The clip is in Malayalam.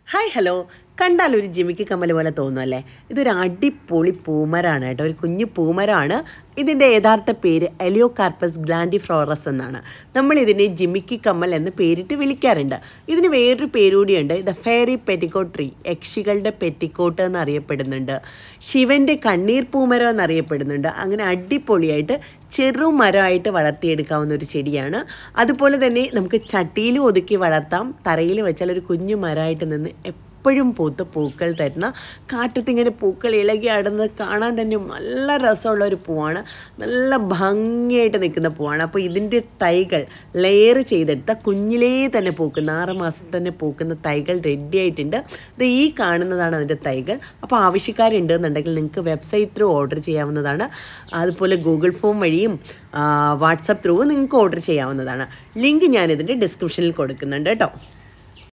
ഹായ് ഹലോ കണ്ടാൽ ഒരു ജിമിക്ക് കമ്മൽ പോലെ തോന്നുമല്ലേ ഇതൊരു അടിപൊളി പൂമരാണ് കേട്ടോ ഒരു കുഞ്ഞു പൂമരമാണ് ഇതിൻ്റെ യഥാർത്ഥ പേര് എലിയോകാർപ്പസ് ഗ്ലാൻഡിഫ്ലോറസ് എന്നാണ് നമ്മൾ ഇതിനെ ജിമിക്കി കമ്മൽ എന്ന് പേരിട്ട് വിളിക്കാറുണ്ട് ഇതിന് വേറൊരു പേരുകൂടിയുണ്ട് ദ ഫെയറി പെറ്റിക്കോട്ട് ട്രീ യക്ഷികളുടെ പെറ്റിക്കോട്ട് എന്നറിയപ്പെടുന്നുണ്ട് ശിവൻ്റെ കണ്ണീർ പൂമരം എന്നറിയപ്പെടുന്നുണ്ട് അങ്ങനെ അടിപൊളിയായിട്ട് ചെറുമരമായിട്ട് വളർത്തിയെടുക്കാവുന്ന ഒരു ചെടിയാണ് അതുപോലെ തന്നെ നമുക്ക് ചട്ടിയിൽ ഒതുക്കി വളർത്താം തറയിൽ വെച്ചാൽ ഒരു കുഞ്ഞു മരമായിട്ട് നിന്ന് എപ്പോഴും പൂത്ത് പൂക്കൾ തരുന്ന കാറ്റത്ത് ഇങ്ങനെ പൂക്കൾ ഇളകി ആടുന്നത് കാണാൻ തന്നെ നല്ല രസമുള്ള ഒരു പൂവാണ് നല്ല ഭംഗിയായിട്ട് നിൽക്കുന്ന പൂവാണ് അപ്പോൾ ഇതിൻ്റെ തൈകൾ ലെയർ ചെയ്തെടുത്ത കുഞ്ഞിലേ തന്നെ പൂക്കുന്ന ആറ് മാസം തന്നെ പൂക്കുന്ന തൈകൾ റെഡി ആയിട്ടുണ്ട് ഇത് ഈ കാണുന്നതാണ് അതിൻ്റെ തൈകൾ അപ്പോൾ ആവശ്യക്കാരുണ്ട് എന്നുണ്ടെങ്കിൽ നിങ്ങൾക്ക് വെബ്സൈറ്റ് ത്രൂ ഓർഡർ ചെയ്യാവുന്നതാണ് അതുപോലെ ഗൂഗിൾ ഫോം വഴിയും വാട്സപ്പ് ത്രൂ നിങ്ങൾക്ക് ഓർഡർ ചെയ്യാവുന്നതാണ് ലിങ്ക് ഞാനിതിൻ്റെ ഡിസ്ക്രിപ്ഷനിൽ കൊടുക്കുന്നുണ്ട് കേട്ടോ